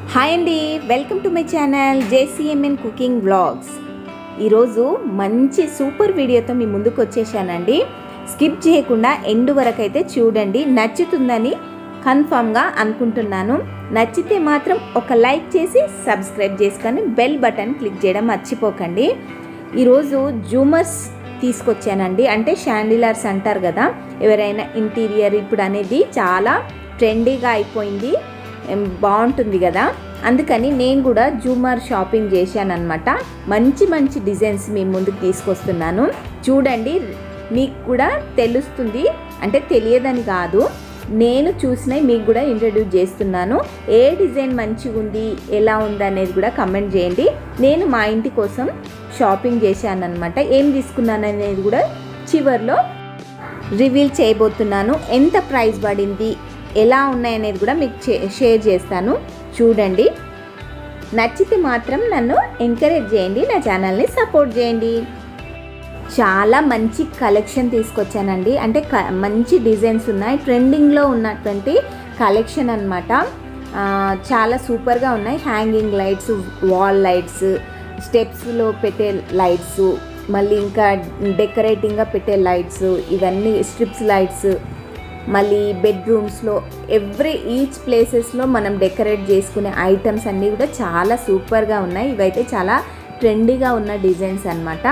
hi అండి welcome to my channel JCMN cooking vlogs ఈరోజు మంచి సూపర్ వీడియోతో మీ ముందుకు వచ్చేసానండి స్కిప్ చేయకుండా ఎండ్ వరకు అయితే చూడండి నచ్చుతుందని కన్ఫామ్గా అనుకుంటున్నాను నచ్చితే మాత్రం ఒక లైక్ చేసి సబ్స్క్రైబ్ చేసుకొని బెల్ బటన్ క్లిక్ చేయడం మర్చిపోకండి ఈరోజు జూమర్స్ తీసుకొచ్చానండి అంటే షాండిలర్స్ అంటారు కదా ఎవరైనా ఇంటీరియర్ ఇప్పుడు అనేది చాలా ట్రెండీగా అయిపోయింది ఏం బాగుంటుంది కదా అందుకని నేను కూడా జూమర్ షాపింగ్ చేశాను అనమాట మంచి మంచి డిజైన్స్ మీ ముందుకు తీసుకొస్తున్నాను చూడండి మీకు కూడా తెలుస్తుంది అంటే తెలియదని కాదు నేను చూసినవి మీకు కూడా ఇంట్రడ్యూస్ చేస్తున్నాను ఏ డిజైన్ మంచిగా ఉంది ఎలా ఉంది అనేది కూడా కమెంట్ చేయండి నేను మా ఇంటి కోసం షాపింగ్ చేశాను అనమాట ఏం తీసుకున్నాను అనేది కూడా చివర్లో రివీల్ చేయబోతున్నాను ఎంత ప్రైస్ పడింది ఎలా ఉన్నాయనేది కూడా మీకు షేర్ చేస్తాను చూడండి నచ్చితే మాత్రం నన్ను ఎంకరేజ్ చేయండి నా ఛానల్ని సపోర్ట్ చేయండి చాలా మంచి కలెక్షన్ తీసుకొచ్చానండి అంటే క మంచి డిజైన్స్ ఉన్నాయి ట్రెండింగ్లో ఉన్నటువంటి కలెక్షన్ అనమాట చాలా సూపర్గా ఉన్నాయి హ్యాంగింగ్ లైట్స్ వాల్ లైట్స్ స్టెప్స్లో పెట్టే లైట్స్ మళ్ళీ ఇంకా డెకరేటింగ్గా పెట్టే లైట్స్ ఇవన్నీ స్ట్రిప్స్ లైట్స్ మళ్ళీ బెడ్రూమ్స్లో ఎవ్రీ ఈచ్ ప్లేసెస్లో మనం డెకరేట్ చేసుకునే ఐటమ్స్ అన్నీ కూడా చాలా సూపర్గా ఉన్నాయి ఇవైతే చాలా ట్రెండీగా ఉన్న డిజైన్స్ అనమాట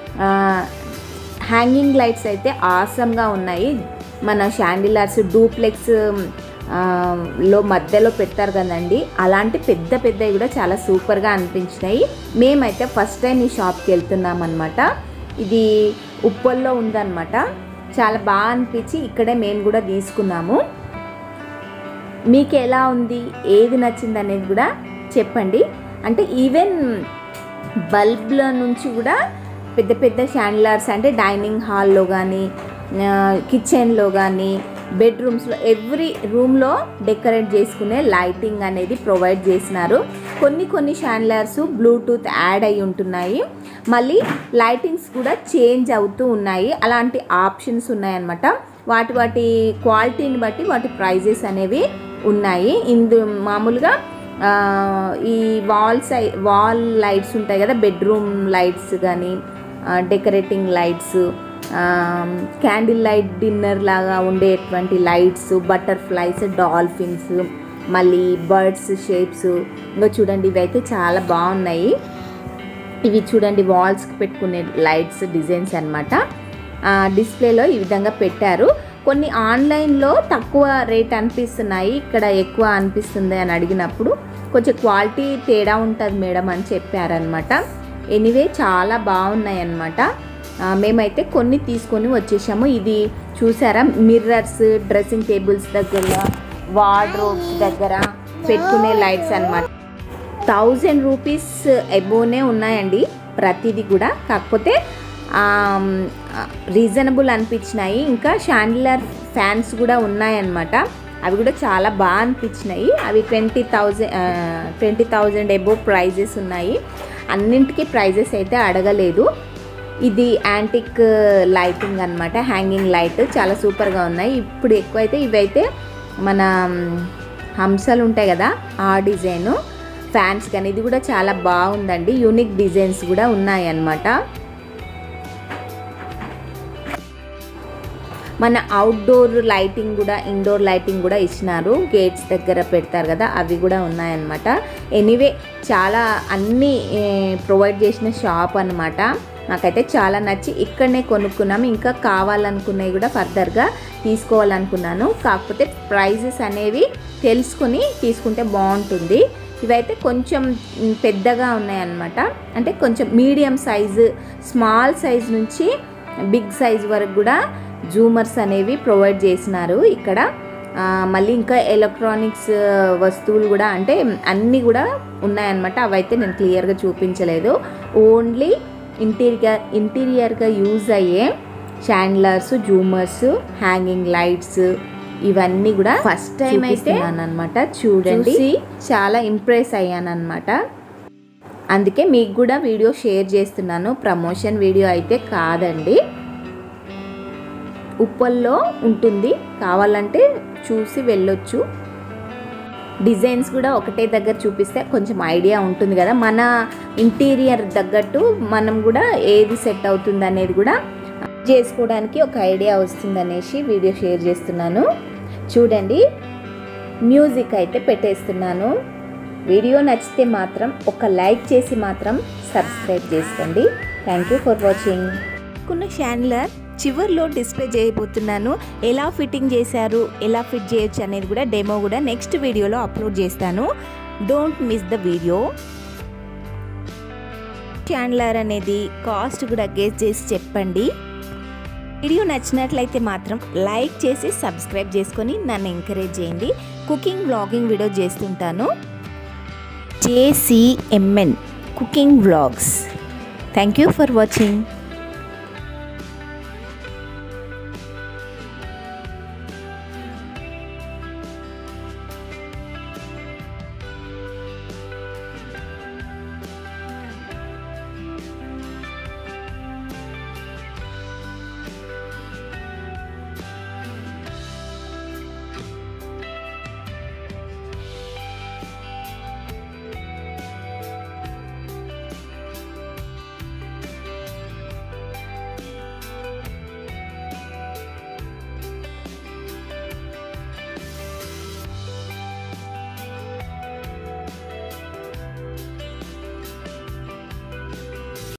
హ్యాంగింగ్ లైట్స్ అయితే ఆసమ్గా ఉన్నాయి మన షాండిలర్స్ డూప్లెక్స్ లో మధ్యలో పెట్టారు కదండి అలాంటి పెద్ద పెద్దవి కూడా చాలా సూపర్గా అనిపించినాయి మేమైతే ఫస్ట్ టైం ఈ షాప్కి వెళ్తున్నాం అనమాట ఇది ఉప్పల్లో ఉందన్నమాట చాలా బాగా అనిపించి ఇక్కడే మేము కూడా తీసుకున్నాము మీకు ఎలా ఉంది ఏది నచ్చింది అనేది కూడా చెప్పండి అంటే ఈవెన్ బల్బ్ల నుంచి కూడా పెద్ద పెద్ద షాండ్లర్స్ అంటే డైనింగ్ హాల్లో కానీ కిచెన్లో కానీ బెడ్రూమ్స్లో ఎవ్రీ రూమ్లో డెకరేట్ చేసుకునే లైటింగ్ అనేది ప్రొవైడ్ చేసినారు కొన్ని కొన్ని షాండ్లర్స్ బ్లూటూత్ యాడ్ అయి ఉంటున్నాయి మళ్ళీ లైటింగ్స్ కూడా చేంజ్ అవుతూ ఉన్నాయి అలాంటి ఆప్షన్స్ ఉన్నాయన్నమాట వాటి వాటి క్వాలిటీని బట్టి వాటి ప్రైజెస్ అనేవి ఉన్నాయి ఇందు మామూలుగా ఈ వాల్స్ వాల్ లైట్స్ ఉంటాయి కదా బెడ్రూమ్ లైట్స్ కానీ decorating lights candle light dinner లాగా ఉండేటువంటి లైట్స్ బటర్ఫ్లైస్ డాల్ఫిన్స్ మళ్ళీ బర్డ్స్ షేప్స్ ఇంకా చూడండి ఇవైతే చాలా బాగున్నాయి ఇవి చూడండి వాల్స్కి పెట్టుకునే లైట్స్ డిజైన్స్ అనమాట డిస్ప్లేలో ఈ విధంగా పెట్టారు కొన్ని ఆన్లైన్లో తక్కువ రేట్ అనిపిస్తున్నాయి ఇక్కడ ఎక్కువ అనిపిస్తుంది అని అడిగినప్పుడు కొంచెం క్వాలిటీ తేడా ఉంటుంది మేడం అని చెప్పారనమాట ఎనీవే చాలా బాగున్నాయి అన్నమాట మేమైతే కొన్ని తీసుకొని వచ్చేసాము ఇది చూసారా మిర్రర్స్ డ్రెస్సింగ్ టేబుల్స్ దగ్గర వార్డ్రోబ్స్ దగ్గర పెట్టుకునే లైట్స్ అనమాట థౌజండ్ రూపీస్ ఎబోనే ఉన్నాయండి ప్రతిదీ కూడా కాకపోతే రీజనబుల్ అనిపించినాయి ఇంకా షాండిలర్ ఫ్యాన్స్ కూడా ఉన్నాయన్నమాట అవి కూడా చాలా బాగా అనిపించినాయి అవి twenty thousand twenty thousand above prices ఉన్నాయి అన్నింటికి ప్రైజెస్ అయితే అడగలేదు ఇది యాంటిక్ లైటింగ్ అనమాట హ్యాంగింగ్ లైట్ చాలా సూపర్గా ఉన్నాయి ఇప్పుడు ఎక్కువైతే ఇవైతే మన హంసలు ఉంటాయి కదా ఆ డిజైను ఫ్యాన్స్ కానీ ఇది కూడా చాలా బాగుందండి యూనిక్ డిజైన్స్ కూడా ఉన్నాయి అన్నమాట మన అవుట్డోర్ లైటింగ్ కూడా ఇండోర్ లైటింగ్ కూడా ఇచ్చినారు గేట్స్ దగ్గర పెడతారు కదా అవి కూడా ఉన్నాయన్నమాట ఎనీవే చాలా అన్నీ ప్రొవైడ్ చేసిన షాప్ అనమాట నాకైతే చాలా నచ్చి ఇక్కడనే కొనుక్కున్నాము ఇంకా కావాలనుకున్నవి కూడా ఫర్దర్గా తీసుకోవాలనుకున్నాను కాకపోతే ప్రైజెస్ అనేవి తెలుసుకుని తీసుకుంటే బాగుంటుంది ఇవైతే కొంచెం పెద్దగా ఉన్నాయన్నమాట అంటే కొంచెం మీడియం సైజు స్మాల్ సైజ్ నుంచి బిగ్ సైజ్ వరకు కూడా జూమర్స్ అనేవి ప్రొవైడ్ చేసినారు ఇక్కడ మళ్ళీ ఇంకా ఎలక్ట్రానిక్స్ వస్తువులు కూడా అంటే అన్నీ కూడా ఉన్నాయన్నమాట అవైతే నేను క్లియర్గా చూపించలేదు ఓన్లీ ఇంటీరియర్ ఇంటీరియర్గా యూజ్ అయ్యే షాండ్లర్స్ జూమర్స్ హ్యాంగింగ్ లైట్స్ ఇవన్నీ కూడా ఫస్ట్ టైం అయితే అనమాట చూడండి చాలా ఇంప్రెస్ అయ్యాను అనమాట అందుకే మీకు కూడా వీడియో షేర్ చేస్తున్నాను ప్రమోషన్ వీడియో అయితే కాదండి ఉప్పల్లో ఉంటుంది కావాలంటే చూసి వెళ్ళొచ్చు డిజైన్స్ కూడా ఒకటే దగ్గర చూపిస్తే కొంచెం ఐడియా ఉంటుంది కదా మన ఇంటీరియర్ తగ్గట్టు మనం కూడా ఏది సెట్ అవుతుంది అనేది కూడా చేసుకోవడానికి ఒక ఐడియా వస్తుందనేసి వీడియో షేర్ చేస్తున్నాను చూడండి మ్యూజిక్ అయితే పెట్టేస్తున్నాను వీడియో నచ్చితే మాత్రం ఒక లైక్ చేసి మాత్రం సబ్స్క్రైబ్ చేసుకోండి థ్యాంక్ యూ ఫర్ వాచింగ్ కొన్న షాండ్లర్ చివర్లో డిస్ప్లే చేయబోతున్నాను ఎలా ఫిట్టింగ్ చేశారు ఎలా ఫిట్ చేయొచ్చు అనేది కూడా డెమో కూడా నెక్స్ట్ వీడియోలో అప్లోడ్ చేస్తాను don't miss the video chandelier అనేది కాస్ట్ కూడా గెస్ చేసి చెప్పండి వీడియో నచ్చినట్లయితే మాత్రం లైక్ చేసి సబ్స్క్రైబ్ చేసుకొని నన్ను ఎంకరేజ్ చేయండి కుకింగ్ వ్లాగింగ్ వీడియో చేస్తుంటాను JCMN cooking vlogs thank you for watching